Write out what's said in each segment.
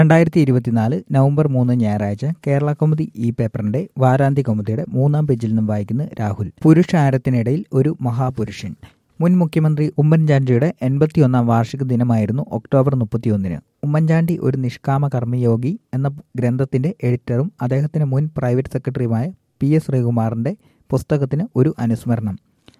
രണ്ടായിരത്തി ഇരുപത്തിനാല് നവംബർ മൂന്ന് ഞായറാഴ്ച കേരള കൗമുദി ഈ പേപ്പറിന്റെ വാരാന്ത്യ കൗമുദിയുടെ മൂന്നാം പേജിൽ നിന്നും വായിക്കുന്ന രാഹുൽ പുരുഷാരത്തിനിടയിൽ ഒരു മഹാപുരുഷൻ മുൻ മുഖ്യമന്ത്രി ഉമ്മൻചാണ്ടിയുടെ എൺപത്തിയൊന്നാം വാർഷിക ദിനമായിരുന്നു ഒക്ടോബർ മുപ്പത്തിയൊന്നിന് ഉമ്മൻചാണ്ടി ഒരു നിഷ്കാമ കർമ്മയോഗി എന്ന ഗ്രന്ഥത്തിന്റെ എഡിറ്ററും അദ്ദേഹത്തിന്റെ മുൻ പ്രൈവറ്റ് സെക്രട്ടറിയുമായ പി എസ് ശ്രീകുമാറിന്റെ പുസ്തകത്തിന് ഒരു അനുസ്മരണം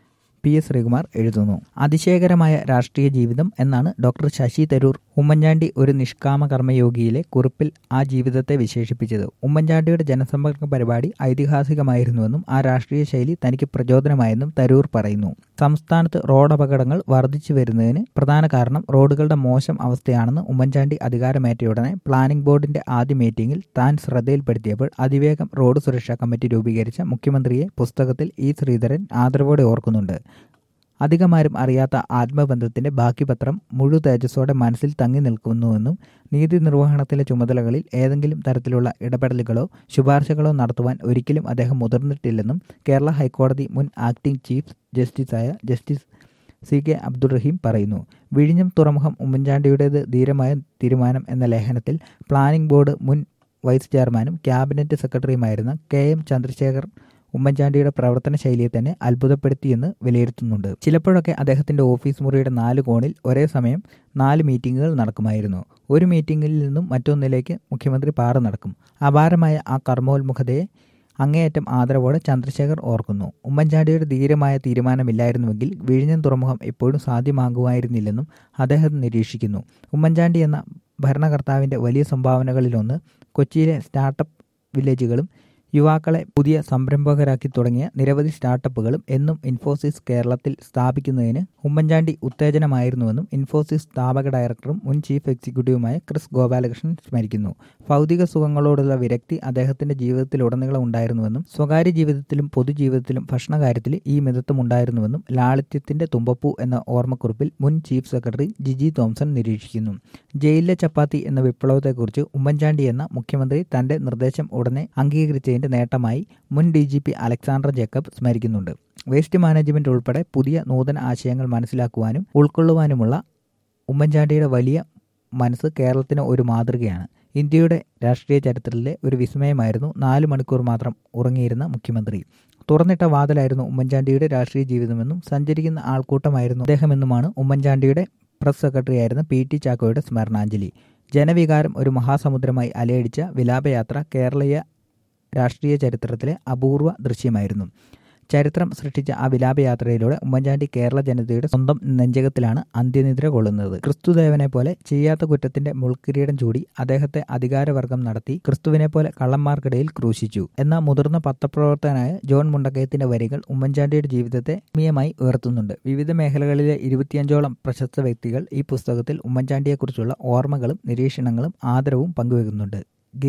പി എസ് ശ്രീകുമാർ എഴുതുന്നു അതിശയകരമായ രാഷ്ട്രീയ ജീവിതം എന്നാണ് ഡോക്ടർ ശശി തരൂർ ഉമ്മൻചാണ്ടി ഒരു നിഷ്കാമ കർമ്മയോഗിയിലെ കുറിപ്പിൽ ആ ജീവിതത്തെ വിശേഷിപ്പിച്ചത് ഉമ്മൻചാണ്ടിയുടെ ജനസമ്പർക്ക പരിപാടി ഐതിഹാസികമായിരുന്നുവെന്നും ആ രാഷ്ട്രീയ ശൈലി തനിക്ക് പ്രചോദനമായെന്നും തരൂർ പറയുന്നു സംസ്ഥാനത്ത് റോഡ് അപകടങ്ങൾ വർദ്ധിച്ചു വരുന്നതിന് പ്രധാന കാരണം റോഡുകളുടെ മോശം അവസ്ഥയാണെന്ന് ഉമ്മൻചാണ്ടി അധികാരമേറ്റയുടനെ പ്ലാനിംഗ് ബോർഡിന്റെ ആദ്യ മീറ്റിംഗിൽ താൻ ശ്രദ്ധയിൽപ്പെടുത്തിയപ്പോൾ അതിവേഗം റോഡ് സുരക്ഷാ കമ്മിറ്റി രൂപീകരിച്ച മുഖ്യമന്ത്രിയെ പുസ്തകത്തിൽ ഇ ശ്രീധരൻ ആദരവോടെ ഓർക്കുന്നുണ്ട് അധികമാരും അറിയാത്ത ആത്മബന്ധത്തിന്റെ ബാക്കി പത്രം മുഴു തേജസ്സോടെ മനസ്സിൽ തങ്ങി നിൽക്കുന്നുവെന്നും നീതി നിർവഹണത്തിലെ ചുമതലകളിൽ ഏതെങ്കിലും തരത്തിലുള്ള ഇടപെടലുകളോ ശുപാർശകളോ നടത്തുവാൻ ഒരിക്കലും അദ്ദേഹം മുതിർന്നിട്ടില്ലെന്നും കേരള ഹൈക്കോടതി മുൻ ആക്ടിംഗ് ചീഫ് ജസ്റ്റിസായ justice C K Abdul Rahim പറയുന്നു വിഴിഞ്ഞം തുറമുഖം ഉമ്മൻചാണ്ടിയുടേത് ധീരമായ തീരുമാനം എന്ന ലേഖനത്തിൽ പ്ലാനിംഗ് ബോർഡ് മുൻ വൈസ് ചെയർമാനും ക്യാബിനറ്റ് സെക്രട്ടറിയുമായിരുന്ന കെ എം ചന്ദ്രശേഖർ ഉമ്മൻചാണ്ടിയുടെ പ്രവർത്തന ശൈലിയെ തന്നെ അത്ഭുതപ്പെടുത്തിയെന്ന് വിലയിരുത്തുന്നുണ്ട് ചിലപ്പോഴൊക്കെ അദ്ദേഹത്തിന്റെ ഓഫീസ് മുറിയുടെ നാല് കോണിൽ ഒരേ സമയം നാല് മീറ്റിംഗുകൾ നടക്കുമായിരുന്നു ഒരു മീറ്റിംഗിൽ നിന്നും മറ്റൊന്നിലേക്ക് മുഖ്യമന്ത്രി പാറ നടക്കും അപാരമായ ആ കർമ്മോത്മുഖതയെ അങ്ങേയറ്റം ആദരവോടെ ചന്ദ്രശേഖർ ഓർക്കുന്നു ഉമ്മൻചാണ്ടിയുടെ ധീരമായ തീരുമാനമില്ലായിരുന്നുവെങ്കിൽ വിഴിഞ്ഞം തുറമുഖം എപ്പോഴും സാധ്യമാകുമായിരുന്നില്ലെന്നും അദ്ദേഹം നിരീക്ഷിക്കുന്നു ഉമ്മൻചാണ്ടി എന്ന ഭരണകർത്താവിന്റെ വലിയ സംഭാവനകളിലൊന്ന് കൊച്ചിയിലെ സ്റ്റാർട്ടപ്പ് വില്ലേജുകളും യുവാക്കളെ പുതിയ സംരംഭകരാക്കി തുടങ്ങിയ നിരവധി സ്റ്റാർട്ടപ്പുകളും എന്നും ഇൻഫോസിസ് കേരളത്തിൽ സ്ഥാപിക്കുന്നതിന് ഉമ്മൻചാണ്ടി ഉത്തേജനമായിരുന്നുവെന്നും ഇൻഫോസിസ് സ്ഥാപക ഡയറക്ടറും മുൻ ചീഫ് എക്സിക്യൂട്ടീവുമായ ക്രിസ് ഗോപാലകൃഷ്ണൻ സ്മരിക്കുന്നു ഭൗതിക സുഖങ്ങളോടുള്ള വിരക്തി അദ്ദേഹത്തിന്റെ ജീവിതത്തിലുടനീളം ഉണ്ടായിരുന്നുവെന്നും സ്വകാര്യ ജീവിതത്തിലും പൊതുജീവിതത്തിലും ഭക്ഷണകാര്യത്തിൽ ഈ മിതത്വം ഉണ്ടായിരുന്നുവെന്നും ലാളിത്യത്തിന്റെ തുമ്പപ്പൂ എന്ന ഓർമ്മക്കുറിപ്പിൽ മുൻ ചീഫ് സെക്രട്ടറി ജിജി തോംസൺ നിരീക്ഷിക്കുന്നു ജയിലിലെ ചപ്പാത്തി എന്ന വിപ്ലവത്തെക്കുറിച്ച് ഉമ്മൻചാണ്ടി എന്ന മുഖ്യമന്ത്രി തന്റെ നിർദ്ദേശം ഉടനെ അംഗീകരിച്ചതിന് ഇതിന്റെ നേട്ടമായി മുൻ D G P Alexander Jacob സ്മരിക്കുന്നുണ്ട് വേസ്റ്റ് മാനേജ്മെന്റ് ഉൾപ്പെടെ പുതിയ നൂതന ആശയങ്ങൾ മനസ്സിലാക്കുവാനും ഉൾക്കൊള്ളുവാനുമുള്ള ഉമ്മൻചാണ്ടിയുടെ വലിയ മനസ്സ് കേരളത്തിന് ഒരു മാതൃകയാണ് ഇന്ത്യയുടെ രാഷ്ട്രീയ ചരിത്രത്തിലെ ഒരു വിസ്മയമായിരുന്നു നാല് മണിക്കൂർ മാത്രം ഉറങ്ങിയിരുന്ന മുഖ്യമന്ത്രി തുറന്നിട്ട വാതിലായിരുന്നു ഉമ്മൻചാണ്ടിയുടെ രാഷ്ട്രീയ ജീവിതമെന്നും സഞ്ചരിക്കുന്ന ആൾക്കൂട്ടമായിരുന്നു അദ്ദേഹമെന്നുമാണ് ഉമ്മൻചാണ്ടിയുടെ പ്രസ് സെക്രട്ടറിയായിരുന്ന പി ടി ചാക്കോയുടെ സ്മരണാഞ്ജലി ജനവികാരം ഒരു മഹാസമുദ്രമായി അലയടിച്ച വിലാപയാത്ര കേരളീയ രാഷ്ട്രീയ ചരിത്രത്തിലെ അപൂർവ ദൃശ്യമായിരുന്നു ചരിത്രം സൃഷ്ടിച്ച ആ വിലാപയാത്രയിലൂടെ ഉമ്മൻചാണ്ടി കേരള ജനതയുടെ സ്വന്തം നെഞ്ചകത്തിലാണ് അന്ത്യനിദ്ര കൊള്ളുന്നത് ക്രിസ്തുദേവനെ പോലെ ചെയ്യാത്ത കുറ്റത്തിന്റെ മുൾക്കിരീടം ചൂടി അദ്ദേഹത്തെ അധികാരവർഗം നടത്തി ക്രിസ്തുവിനെ പോലെ കള്ളന്മാർക്കിടയിൽ ക്രൂശിച്ചു എന്ന മുതിർന്ന പത്രപ്രവർത്തകനായ ജോൺ മുണ്ടക്കയത്തിന്റെ വരികൾ ഉമ്മൻചാണ്ടിയുടെ ജീവിതത്തെ ആത്മീയമായി ഉയർത്തുന്നുണ്ട് വിവിധ മേഖലകളിലെ ഇരുപത്തിയഞ്ചോളം പ്രശസ്ത വ്യക്തികൾ ഈ പുസ്തകത്തിൽ ഉമ്മൻചാണ്ടിയെക്കുറിച്ചുള്ള ഓർമ്മകളും നിരീക്ഷണങ്ങളും ആദരവും പങ്കുവെക്കുന്നുണ്ട്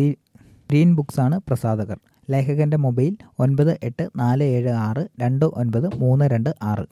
ഗ്രീൻ ബുക്സാണ് പ്രസാധകർ ലേഖകന്റെ മൊബൈൽ ഒൻപത് എട്ട് നാല് ഏഴ് ആറ് രണ്ട് ഒൻപത് മൂന്ന് രണ്ട് ആറ്